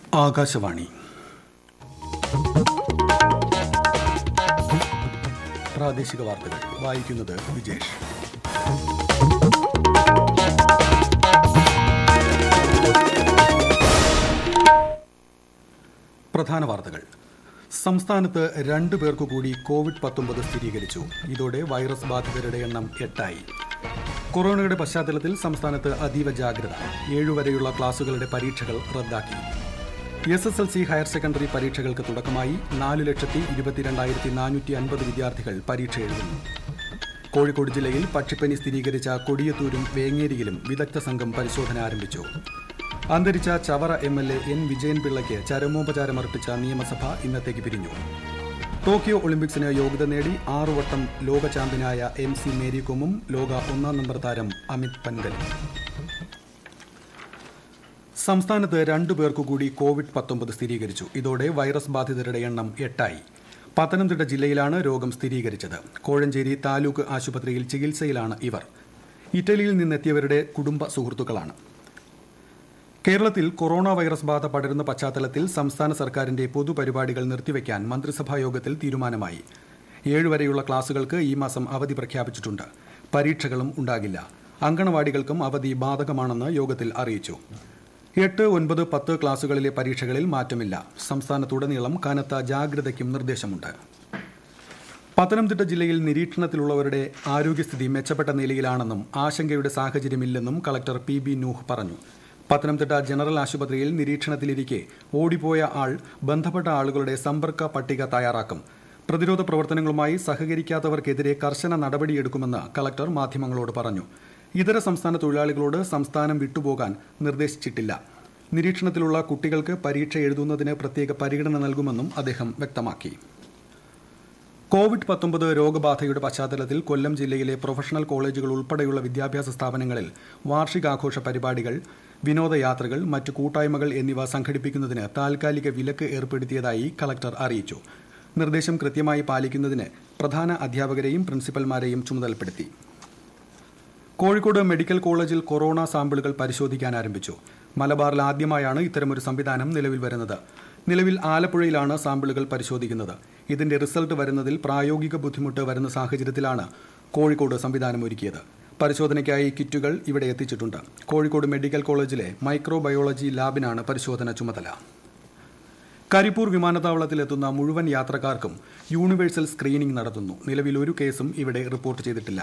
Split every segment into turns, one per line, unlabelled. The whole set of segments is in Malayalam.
ആകാശവാണി പ്രാദേശിക വാർത്തകൾ വായിക്കുന്നത് വിജേഷ് പ്രധാന വാർത്തകൾ സംസ്ഥാനത്ത് രണ്ടു പേർക്കു കൂടി കോവിഡ് പത്തൊമ്പത് സ്ഥിരീകരിച്ചു ഇതോടെ വൈറസ് ബാധിതരുടെ എണ്ണം എട്ടായി കൊറോണയുടെ പശ്ചാത്തലത്തിൽ സംസ്ഥാനത്ത് അതീവ ജാഗ്രത ഏഴുവരെയുള്ള ക്ലാസുകളുടെ പരീക്ഷകൾ റദ്ദാക്കി S S L C higher secondary പരീക്ഷകൾക്ക് തുടക്കമായി നാല് ലക്ഷത്തി ഇരുപത്തിരണ്ടായിരത്തി നാനൂറ്റി അൻപത് വിദ്യാർത്ഥികൾ പരീക്ഷ എഴുതുന്നു കോഴിക്കോട് ജില്ലയിൽ പക്ഷിപ്പനി സ്ഥിരീകരിച്ച കൊടിയത്തൂരും വേങ്ങേരിയിലും വിദഗ്ധ സംഘം പരിശോധന ആരംഭിച്ചു അന്തരിച്ച Chavara M L A N വിജയൻപിള്ളയ്ക്ക് ചരമോപചാരമർപ്പിച്ച നിയമസഭ ഇന്നത്തേക്ക് പിരിഞ്ഞു ടോക്കിയോ ഒളിമ്പിക്സിന് യോഗ്യത നേടി ആറുവട്ടം ലോക ചാമ്പ്യനായ എം സി മേരികോമും ലോക ഒന്നാം നമ്പർ താരം അമിത് പൻഗലും സംസ്ഥാനത്ത് രണ്ടു പേർക്കു കൂടി കോവിഡ് പത്തൊമ്പത് സ്ഥിരീകരിച്ചു ഇതോടെ വൈറസ് ബാധിതരുടെ എണ്ണം എട്ടായി പത്തനംതിട്ട ജില്ലയിലാണ് രോഗം സ്ഥിരീകരിച്ചത് കോഴഞ്ചേരി താലൂക്ക് ആശുപത്രിയിൽ ചികിത്സയിലാണ് ഇവർ ഇറ്റലിയിൽ നിന്നെത്തിയവരുടെ കുടുംബ സുഹൃത്തുക്കളാണ് കേരളത്തിൽ കൊറോണ വൈറസ് ബാധ പടരുന്ന പശ്ചാത്തലത്തിൽ സംസ്ഥാന സർക്കാരിന്റെ പൊതുപരിപാടികൾ നിർത്തിവെക്കാൻ മന്ത്രിസഭാ യോഗത്തിൽ തീരുമാനമായി ഏഴുവരെയുള്ള ക്ലാസുകൾക്ക് ഈ മാസം അവധി പ്രഖ്യാപിച്ചിട്ടുണ്ട് പരീക്ഷകളും ഉണ്ടാകില്ല അങ്കണവാടികൾക്കും അവധി ബാധകമാണെന്ന് യോഗത്തിൽ അറിയിച്ചു എട്ട് ഒൻപത് പത്ത് ക്ലാസുകളിലെ പരീക്ഷകളിൽ മാറ്റമില്ല സംസ്ഥാനത്തുടനീളം കനത്ത ജാഗ്രതയ്ക്കും നിർദ്ദേശമുണ്ട് പത്തനംതിട്ട ജില്ലയിൽ നിരീക്ഷണത്തിലുള്ളവരുടെ ആരോഗ്യസ്ഥിതി മെച്ചപ്പെട്ട നിലയിലാണെന്നും ആശങ്കയുടെ സാഹചര്യമില്ലെന്നും കളക്ടർ പി ബി നൂഹ് പറഞ്ഞു പത്തനംതിട്ട ജനറൽ ആശുപത്രിയിൽ നിരീക്ഷണത്തിലിരിക്കെ ഓടിപ്പോയ ആൾ ബന്ധപ്പെട്ട ആളുകളുടെ സമ്പർക്ക പട്ടിക തയ്യാറാക്കും പ്രതിരോധ പ്രവർത്തനങ്ങളുമായി സഹകരിക്കാത്തവർക്കെതിരെ കർശന നടപടിയെടുക്കുമെന്ന് കളക്ടർ മാധ്യമങ്ങളോട് പറഞ്ഞു ഇതര സംസ്ഥാന തൊഴിലാളികളോട് സംസ്ഥാനം വിട്ടുപോകാൻ നിർദ്ദേശിച്ചിട്ടില്ല നിരീക്ഷണത്തിലുള്ള കുട്ടികൾക്ക് പരീക്ഷ എഴുതുന്നതിന് പ്രത്യേക പരിഗണന നൽകുമെന്നും അദ്ദേഹം വ്യക്തമാക്കി കോവിഡ് പത്തൊമ്പത് രോഗബാധയുടെ പശ്ചാത്തലത്തിൽ കൊല്ലം ജില്ലയിലെ പ്രൊഫഷണൽ കോളേജുകൾ ഉൾപ്പെടെയുള്ള വിദ്യാഭ്യാസ സ്ഥാപനങ്ങളിൽ വാർഷികാഘോഷ പരിപാടികൾ വിനോദയാത്രകൾ മറ്റു കൂട്ടായ്മകൾ എന്നിവ സംഘടിപ്പിക്കുന്നതിന് താൽക്കാലിക വിലക്ക് ഏർപ്പെടുത്തിയതായി കളക്ടർ അറിയിച്ചു നിർദ്ദേശം കൃത്യമായി പാലിക്കുന്നതിന് പ്രധാന അധ്യാപകരെയും പ്രിൻസിപ്പൽമാരെയും ചുമതലപ്പെടുത്തി കോഴിക്കോട് മെഡിക്കൽ കോളേജിൽ കൊറോണ സാമ്പിളുകൾ പരിശോധിക്കാൻ ആരംഭിച്ചു മലബാറിൽ ആദ്യമായാണ് ഇത്തരമൊരു സംവിധാനം നിലവിൽ വരുന്നത് നിലവിൽ ആലപ്പുഴയിലാണ് സാമ്പിളുകൾ പരിശോധിക്കുന്നത് ഇതിന്റെ റിസൾട്ട് വരുന്നതിൽ പ്രായോഗിക ബുദ്ധിമുട്ട് വരുന്ന സാഹചര്യത്തിലാണ് കോഴിക്കോട് സംവിധാനം ഒരുക്കിയത് പരിശോധനയ്ക്കായി കിറ്റുകൾ ഇവിടെ എത്തിച്ചിട്ടുണ്ട് കോഴിക്കോട് മെഡിക്കൽ കോളേജിലെ മൈക്രോബയോളജി ലാബിനാണ് പരിശോധന ചുമതല കരിപ്പൂർ വിമാനത്താവളത്തിലെത്തുന്ന മുഴുവൻ യാത്രക്കാർക്കും യൂണിവേഴ്സൽ സ്ക്രീനിംഗ് നടത്തുന്നു നിലവിൽ ഒരു കേസും ഇവിടെ റിപ്പോർട്ട് ചെയ്തിട്ടില്ല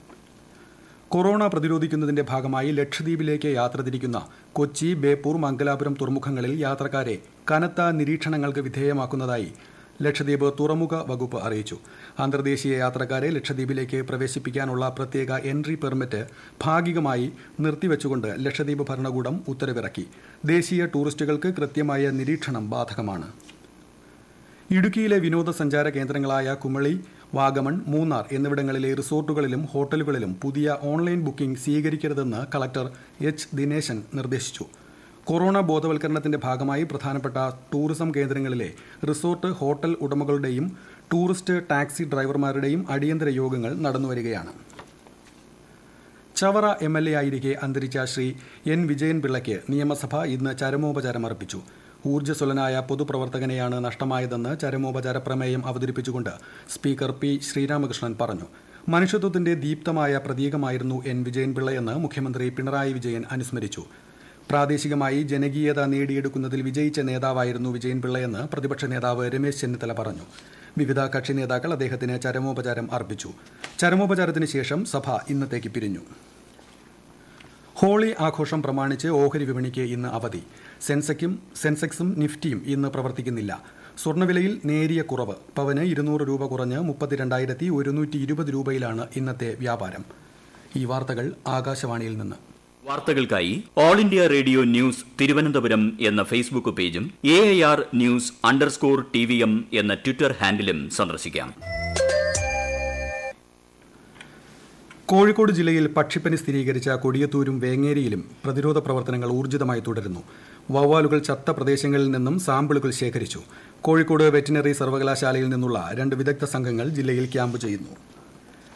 കൊറോണ പ്രതിരോധിക്കുന്നതിന്റെ ഭാഗമായി ലക്ഷദ്വീപിലേക്ക് യാത്ര തിരിക്കുന്ന കൊച്ചി ബേപ്പൂർ മംഗലാപുരം തുറമുഖങ്ങളിൽ യാത്രക്കാരെ കനത്ത നിരീക്ഷണങ്ങൾക്ക് വിധേയമാക്കുന്നതായി ലക്ഷദ്വീപ് തുറമുഖ വകുപ്പ് അറിയിച്ചു അന്തർദേശീയ യാത്രക്കാരെ ലക്ഷദ്വീപിലേക്ക് പ്രവേശിപ്പിക്കാനുള്ള പ്രത്യേക എൻട്രി പെർമിറ്റ് ഭാഗികമായി നിർത്തിവെച്ചുകൊണ്ട് ലക്ഷദ്വീപ് ഭരണകൂടം ഉത്തരവിറക്കി ദേശീയ ടൂറിസ്റ്റുകൾക്ക് കൃത്യമായ നിരീക്ഷണം ബാധകമാണ് ഇടുക്കിയിലെ വിനോദസഞ്ചാര കേന്ദ്രങ്ങളായ കുമളി വാഗമൺ മൂന്നാർ എന്നിവിടങ്ങളിലെ റിസോർട്ടുകളിലും ഹോട്ടലുകളിലും പുതിയ ഓൺലൈൻ ബുക്കിംഗ് സ്വീകരിക്കരുതെന്ന് കളക്ടർ എച്ച് ദിനേശൻ നിർദ്ദേശിച്ചു കൊറോണ ബോധവൽക്കരണത്തിന്റെ ഭാഗമായി പ്രധാനപ്പെട്ട ടൂറിസം കേന്ദ്രങ്ങളിലെ റിസോർട്ട് ഹോട്ടൽ ഉടമകളുടെയും ടൂറിസ്റ്റ് ടാക്സി ഡ്രൈവർമാരുടെയും അടിയന്തര യോഗങ്ങൾ നടന്നുവരികയാണ് ചവറ എം എൽ എ ആയിരിക്കെ അന്തരിച്ച ശ്രീ എൻ വിജയൻ പിള്ളയ്ക്ക് നിയമസഭ ഇന്ന് ചരമോപചാരമർപ്പിച്ചു ഊർജ്ജസ്വലനായ പൊതുപ്രവർത്തകനെയാണ് നഷ്ടമായതെന്ന് ചരമോപചാര പ്രമേയം അവതരിപ്പിച്ചുകൊണ്ട് സ്പീക്കർ പി ശ്രീരാമകൃഷ്ണൻ പറഞ്ഞു മനുഷ്യത്വത്തിന്റെ ദീപ്തമായ പ്രതീകമായിരുന്നു എൻ വിജയൻപിള്ളയെന്ന് മുഖ്യമന്ത്രി പിണറായി വിജയൻ അനുസ്മരിച്ചു പ്രാദേശികമായി ജനകീയത നേടിയെടുക്കുന്നതിൽ വിജയിച്ച നേതാവായിരുന്നു വിജയൻപിള്ളയെന്ന് പ്രതിപക്ഷ നേതാവ് രമേശ് ചെന്നിത്തല പറഞ്ഞു വിവിധ കക്ഷി നേതാക്കൾ അദ്ദേഹത്തിന് ചരമോപചാരം അർപ്പിച്ചു ചരമോപചാരത്തിന് ശേഷം സഭ ഇന്നത്തേക്ക് പിരിഞ്ഞു ഹോളി ആഘോഷം പ്രമാണിച്ച് ഓഹരി വിപണിക്ക് ഇന്ന് അവധി സെൻസെക്സും സെൻസെക്സും നിഫ്റ്റിയും ഇന്ന് പ്രവർത്തിക്കുന്നില്ല സ്വർണ്ണവിലയിൽ നേരിയ കുറവ് പവന് ഇരുന്നൂറ് രൂപ കുറഞ്ഞ് മുപ്പത്തിരണ്ടായിരത്തി ഒരുന്നൂറ്റി ഇരുപത് രൂപയിലാണ് ഇന്നത്തെ വ്യാപാരം ഈ വാർത്തകൾ ആകാശവാണിയിൽ നിന്ന്
വാർത്തകൾക്കായി all India radio news Thiruvananthapuram എന്ന ഫേസ്ബുക്ക് പേജും A I R news underscore T V M എന്ന ട്വിറ്റർ ഹാൻഡിലും സന്ദർശിക്കാം
കോഴിക്കോട് ജില്ലയിൽ പക്ഷിപ്പനി സ്ഥിരീകരിച്ച കൊടിയത്തൂരും വേങ്ങേരിയിലും പ്രതിരോധ പ്രവർത്തനങ്ങൾ ഊർജിതമായി തുടരുന്നു വവ്വാലുകൾ ചത്ത പ്രദേശങ്ങളിൽ നിന്നും സാമ്പിളുകൾ ശേഖരിച്ചു കോഴിക്കോട് വെറ്റിനറി സർവകലാശാലയിൽ നിന്നുള്ള രണ്ട് വിദഗ്ധ സംഘങ്ങൾ ജില്ലയിൽ ക്യാമ്പ് ചെയ്യുന്നു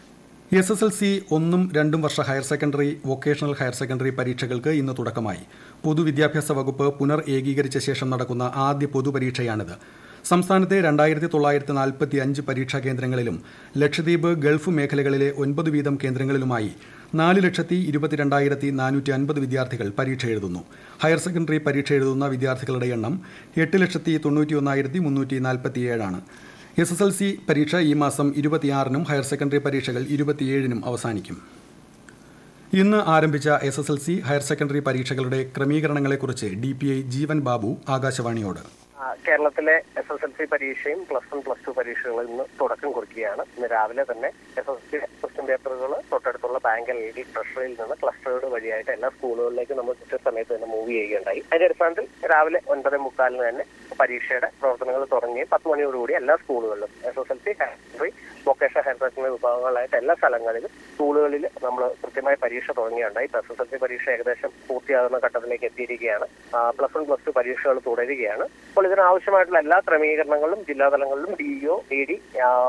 എസ് എസ് എൽ സി ഒന്നും രണ്ടും വർഷ higher secondary vocational higher secondary പരീക്ഷകൾക്ക് ഇന്ന് തുടക്കമായി പൊതുവിദ്യാഭ്യാസ വകുപ്പ് പുനർ ഏകീകരിച്ച ശേഷം നടക്കുന്ന ആദ്യ പൊതുപരീക്ഷയാണിത് സംസ്ഥാനത്തെ രണ്ടായിരത്തി തൊള്ളായിരത്തി നാൽപ്പത്തി അഞ്ച് പരീക്ഷാ കേന്ദ്രങ്ങളിലും ലക്ഷദ്വീപ് ഗൾഫ് മേഖലകളിലെ ഒൻപത് വീതം കേന്ദ്രങ്ങളിലുമായി നാല് ലക്ഷത്തി ഇരുപത്തിരണ്ടായിരത്തി നാനൂറ്റി അൻപത് വിദ്യാർത്ഥികൾ പരീക്ഷ എഴുതുന്നു ഹയർ സെക്കൻഡറി പരീക്ഷ എഴുതുന്ന വിദ്യാർത്ഥികളുടെ എണ്ണം എട്ട് ലക്ഷത്തി തൊണ്ണൂറ്റി ഒന്നായിരത്തി മുന്നൂറ്റി നാൽപ്പത്തിയേഴാണ് എസ് എസ് എൽ സി പരീക്ഷ ഈ മാസം ഇരുപത്തിയാറിനും ഹയർ സെക്കൻഡറി പരീക്ഷകൾ ഇരുപത്തിയേഴിനും അവസാനിക്കും ഇന്ന് ആരംഭിച്ച S S L C higher secondary പരീക്ഷകളുടെ ക്രമീകരണങ്ങളെക്കുറിച്ച് D P I Jeevan Babu ആകാശവാണിയോട്
ആ, കേരളത്തിലെ എസ് എസ് എൽ സി പരീക്ഷയും പ്ലസ് വൺ പ്ലസ് ടു പരീക്ഷകളും ഇന്ന് തുടക്കം കുറിക്കുകയാണ് ഇന്ന് രാവിലെ തന്നെ എസ് എസ് സി ക്വസ്റ്റ്യൻ പേപ്പറുകൾ തൊട്ടടുത്തുള്ള ബാങ്ക് എൽ ഡി ട്രഷറിയിൽ നിന്ന് ക്ലസ്റ്ററുകൾ വഴിയായിട്ട് എല്ലാ സ്കൂളുകളിലേക്ക് നമ്മൾ കൃത്യസമയത്ത് തന്നെ മൂവ് ചെയ്യുകയുണ്ടായി അതിന്റെ അടിസ്ഥാനത്തിൽ രാവിലെ ഒൻപത് മുക്കാലിന് തന്നെ പരീക്ഷയുടെ പ്രവർത്തനങ്ങൾ തുടങ്ങുകയും പത്ത് മണിയോടുകൂടി എല്ലാ സ്കൂളുകളിലും S S L C higher secondary vocational higher secondary വിഭാഗങ്ങളായിട്ട് എല്ലാ സ്ഥലങ്ങളിലും സ്കൂളുകളിൽ നമ്മൾ കൃത്യമായി പരീക്ഷ തുടങ്ങുകയുണ്ടായി ഇപ്പൊ എസ് എസ് എൽ സി പരീക്ഷ ഏകദേശം പൂർത്തിയാകുന്ന ഘട്ടത്തിലേക്ക് എത്തിയിരിക്കുകയാണ് പ്ലസ് വൺ പ്ലസ് ടു പരീക്ഷകൾ തുടരുകയാണ് അപ്പോൾ ഇതിനാവശ്യമായിട്ടുള്ള എല്ലാ ക്രമീകരണങ്ങളും ജില്ലാതലങ്ങളിലും D E O A D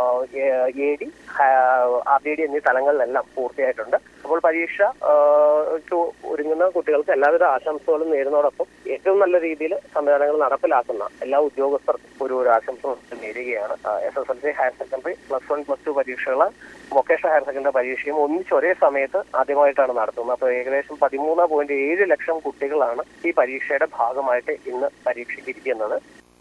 A D R D D എന്നീ തലങ്ങളിലെല്ലാം പൂർത്തിയായിട്ടുണ്ട് അപ്പോൾ പരീക്ഷ ആ, ക്ക് ഒരുങ്ങുന്ന കുട്ടികൾക്ക് എല്ലാവിധ ആശംസകളും നേരുന്നതോടൊപ്പം ഏറ്റവും നല്ല രീതിയിൽ സംവിധാനങ്ങൾ നടപ്പിലാക്കുന്ന എല്ലാ ഉദ്യോഗസ്ഥർക്കും ഒരു ഒരു ആശംസ നേരുകയാണ് S S L C higher secondary plus one plus two പരീക്ഷകൾ വൊക്കേഷണൽ ഹയർ സെക്കൻഡറി പരീക്ഷയും ഒന്നിച്ച് ഒരേ സമയത്ത് ആദ്യമായിട്ടാണ് നടത്തുന്നത് അപ്പോൾ ഏകദേശം പതിമൂന്ന് പോയിന്റ് ഏഴ് ലക്ഷം കുട്ടികളാണ് ഈ പരീക്ഷയുടെ ഭാഗമായിട്ട് ഇന്ന് പരീക്ഷയ്ക്കിരിക്കുന്നത്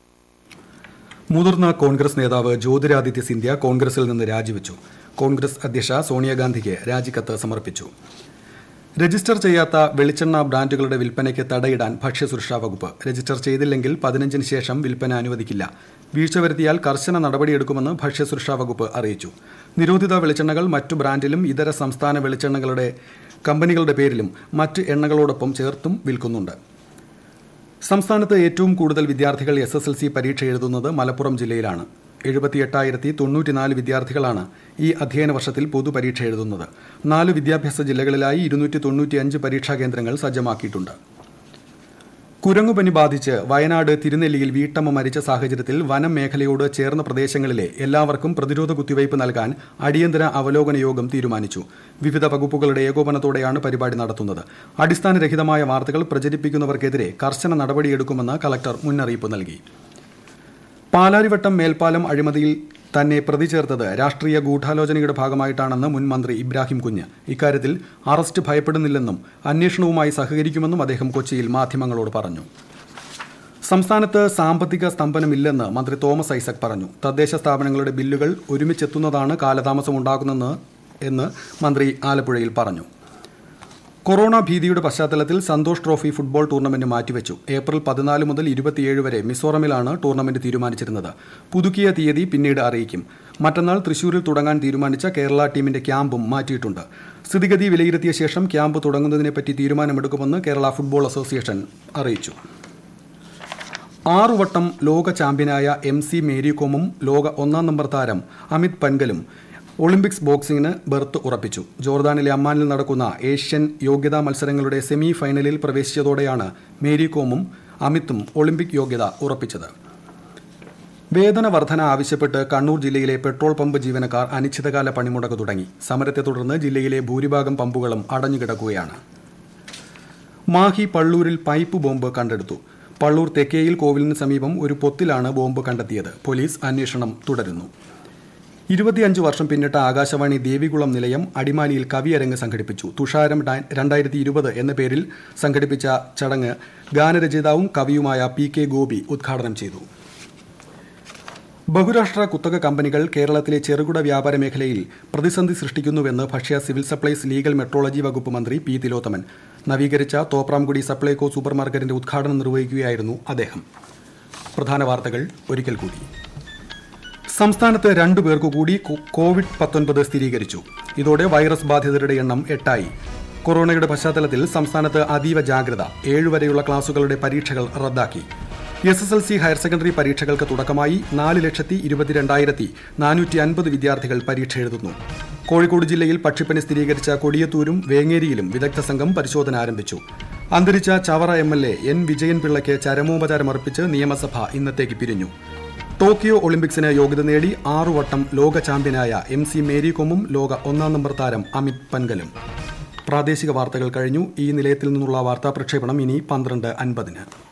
മുതിർന്ന കോൺഗ്രസ് നേതാവ് ജ്യോതിരാദിത്യ സിന്ധ്യ കോൺഗ്രസിൽ നിന്ന് രാജിവെച്ചു കോൺഗ്രസ് അധ്യക്ഷ സോണിയാഗാന്ധിക്ക് രാജിക്കത്ത് സമർപ്പിച്ചു രജിസ്റ്റർ ചെയ്യാത്ത വെളിച്ചെണ്ണ ബ്രാൻഡുകളുടെ വിൽപ്പനയ്ക്ക് തടയിടാൻ ഭക്ഷ്യസുരക്ഷാ വകുപ്പ് രജിസ്റ്റർ ചെയ്തില്ലെങ്കിൽ പതിനഞ്ചിന് ശേഷം വിൽപ്പന അനുവദിക്കില്ല വീഴ്ച വരുത്തിയാൽ കർശന നടപടിയെടുക്കുമെന്ന് ഭക്ഷ്യസുരക്ഷാ വകുപ്പ് അറിയിച്ചു നിരോധിത വെളിച്ചെണ്ണകൾ മറ്റു ബ്രാൻഡിലും ഇതര സംസ്ഥാന വെളിച്ചെണ്ണകളുടെ കമ്പനികളുടെ പേരിലും മറ്റ് എണ്ണകളോടൊപ്പം ചേർത്തും വിൽക്കുന്നുണ്ട് സംസ്ഥാനത്ത് ഏറ്റവും കൂടുതൽ വിദ്യാർത്ഥികൾ എസ് എസ് എൽ സി പരീക്ഷ എഴുതുന്നത് മലപ്പുറം ജില്ലയിലാണ് എഴുപത്തിയെട്ടായിരത്തി തൊണ്ണൂറ്റിനാല് വിദ്യാർത്ഥികളാണ് ഈ അധ്യയന വർഷത്തിൽ പൊതുപരീക്ഷ എഴുതുന്നത് നാല് വിദ്യാഭ്യാസ ജില്ലകളിലായി ഇരുന്നൂറ്റി തൊണ്ണൂറ്റിയഞ്ച് പരീക്ഷാ കേന്ദ്രങ്ങൾ സജ്ജമാക്കിയിട്ടുണ്ട് കുരങ്ങുപനി ബാധിച്ച് വയനാട് തിരുനെല്ലിയിൽ വീട്ടമ്മ മരിച്ച സാഹചര്യത്തിൽ വനം മേഖലയോട് ചേർന്ന പ്രദേശങ്ങളിലെ എല്ലാവർക്കും പ്രതിരോധ കുത്തിവയ്പ് നൽകാൻ അടിയന്തര അവലോകന യോഗം തീരുമാനിച്ചു വിവിധ വകുപ്പുകളുടെ ഏകോപനത്തോടെയാണ് പരിപാടി നടത്തുന്നത് അടിസ്ഥാനരഹിതമായ വാർത്തകൾ പ്രചരിപ്പിക്കുന്നവർക്കെതിരെ കർശന നടപടിയെടുക്കുമെന്ന് കളക്ടർ മുന്നറിയിപ്പ് നൽകി പാലാരിവട്ടം മേൽപ്പാലം അഴിമതിയിൽ തന്നെ പ്രതി ചേർത്തത് രാഷ്ട്രീയ ഗൂഢാലോചനയുടെ ഭാഗമായിട്ടാണെന്ന് മുൻ മന്ത്രി ഇബ്രാഹിം കുഞ്ഞ് ഇക്കാര്യത്തിൽ അറസ്റ്റ് ഭയപ്പെടുന്നില്ലെന്നും അന്വേഷണവുമായി സഹകരിക്കുമെന്നും അദ്ദേഹം കൊച്ചിയിൽ മാധ്യമങ്ങളോട് പറഞ്ഞു സംസ്ഥാനത്ത് സാമ്പത്തിക സ്തംഭനമില്ലെന്ന് മന്ത്രി തോമസ് ഐസക് പറഞ്ഞു തദ്ദേശ സ്ഥാപനങ്ങളുടെ ബില്ലുകൾ ഒരുമിച്ചെത്തുന്നതാണ് കാലതാമസമുണ്ടാകുന്നതെന്ന് എന്ന് മന്ത്രി ആലപ്പുഴയിൽ പറഞ്ഞു കൊറോണ ഭീതിയുടെ പശ്ചാത്തലത്തിൽ സന്തോഷ് ട്രോഫി ഫുട്ബോൾ ടൂർണമെന്റ് മാറ്റിവെച്ചു ഏപ്രിൽ പതിനാല് മുതൽ ഇരുപത്തിയേഴ് വരെ മിസോറമിലാണ് ടൂർണമെന്റ് തീരുമാനിച്ചിരുന്നത് പുതുക്കിയ തീയതി പിന്നീട് അറിയിക്കും മറ്റന്നാൾ തൃശൂരിൽ തുടങ്ങാൻ തീരുമാനിച്ച കേരള ടീമിന്റെ ക്യാമ്പും മാറ്റിയിട്ടുണ്ട് സ്ഥിതിഗതി വിലയിരുത്തിയ ശേഷം ക്യാമ്പ് തുടങ്ങുന്നതിനെപ്പറ്റി തീരുമാനമെടുക്കുമെന്ന് കേരള ഫുട്ബോൾ അസോസിയേഷൻ അറിയിച്ചു ആറുവട്ടം ലോക ചാമ്പ്യനായ എം സി മേരികോമും ലോക ഒന്നാം നമ്പർ താരം അമിത് പൻഗലും ഒളിമ്പിക്സ് ബോക്സിംഗിന് ബർത്ത് ഉറപ്പിച്ചു ജോർദാനിലെ അമ്മാനിൽ നടക്കുന്ന ഏഷ്യൻ യോഗ്യതാ മത്സരങ്ങളുടെ സെമി ഫൈനലിൽ പ്രവേശിച്ചതോടെയാണ് മേരികോമും അമിത്തും ഒളിമ്പിക് യോഗ്യത ഉറപ്പിച്ചത് വേതന വർധന ആവശ്യപ്പെട്ട് കണ്ണൂർ ജില്ലയിലെ പെട്രോൾ പമ്പ് ജീവനക്കാർ അനിശ്ചിതകാല പണിമുടക്ക് തുടങ്ങി സമരത്തെ തുടർന്ന് ജില്ലയിലെ ഭൂരിഭാഗം പമ്പുകളും അടഞ്ഞുകിടക്കുകയാണ് മാഹി പള്ളൂരിൽ പൈപ്പ് ബോംബ് കണ്ടെടുത്തു പള്ളൂർ തെക്കേയിൽ കോവിലിന് സമീപം ഒരു പൊത്തിലാണ് ബോംബ് കണ്ടെത്തിയത് പോലീസ് അന്വേഷണം തുടരുന്നു ഇരുപത്തിയഞ്ച് വർഷം പിന്നിട്ട ആകാശവാണി ദേവികുളം നിലയം അടിമാലിയിൽ കവിയരങ്ങ് സംഘടിപ്പിച്ചു തുഷാരം രണ്ടായിരത്തി ഇരുപത് എന്ന പേരിൽ സംഘടിപ്പിച്ച ചടങ്ങ് ഗാനരചയിതാവും കവിയുമായ പി കെ ഗോപി ഉദ്ഘാടനം ചെയ്തു ബഹുരാഷ്ട്ര കുത്തക കമ്പനികൾ കേരളത്തിലെ ചെറുകിട വ്യാപാര മേഖലയിൽ പ്രതിസന്ധി സൃഷ്ടിക്കുന്നുവെന്ന് ഭക്ഷ്യ സിവിൽ സപ്ലൈസ് ലീഗൽ മെട്രോളജി വകുപ്പ് മന്ത്രി പി തിലോത്തമൻ നവീകരിച്ച തോപ്രാംകുടി സപ്ലൈകോ സൂപ്പർ മാർക്കറ്റിന്റെ ഉദ്ഘാടനം നിർവഹിക്കുകയായിരുന്നു അദ്ദേഹം പ്രധാന വാർത്തകൾ ഒരിക്കൽ കൂടി സംസ്ഥാനത്ത് രണ്ടു പേർക്കു കൂടി കോ- കോവിഡ് പത്തൊൻപത് സ്ഥിരീകരിച്ചു ഇതോടെ വൈറസ് ബാധിതരുടെ എണ്ണം എട്ടായി കൊറോണയുടെ പശ്ചാത്തലത്തിൽ സംസ്ഥാനത്ത് അതീവ ജാഗ്രത ഏഴുവരെയുള്ള ക്ലാസുകളുടെ പരീക്ഷകൾ റദ്ദാക്കി S S L C higher secondary പരീക്ഷകൾക്ക് തുടക്കമായി നാല് ലക്ഷത്തി ഇരുപത്തിരണ്ടായിരത്തി നാനൂറ്റി അൻപത് വിദ്യാർത്ഥികൾ പരീക്ഷ എഴുതുന്നു കോഴിക്കോട് ജില്ലയിൽ പക്ഷിപ്പനി സ്ഥിരീകരിച്ച കൊടിയത്തൂരും വേങ്ങേരിയിലും വിദഗ്ധ സംഘം പരിശോധന ആരംഭിച്ചു അന്തരിച്ച Chavara M L A N വിജയൻപിള്ളയ്ക്ക് ചരമോപചാരമർപ്പിച്ച് നിയമസഭ ഇന്നത്തേക്ക് പിരിഞ്ഞു ടോക്കിയോ ഒളിമ്പിക്സിന് യോഗ്യത നേടി ആറുവട്ടം ലോക ചാമ്പ്യനായ എം സി മേരികോമും ലോക ഒന്നാം നമ്പർ താരം അമിത് പൻഗലും പ്രാദേശിക വാർത്തകൾ കഴിഞ്ഞു ഈ നിലയത്തിൽ നിന്നുള്ള വാർത്താ പ്രക്ഷേപണം ഇനി പന്ത്രണ്ട് അൻപതിന്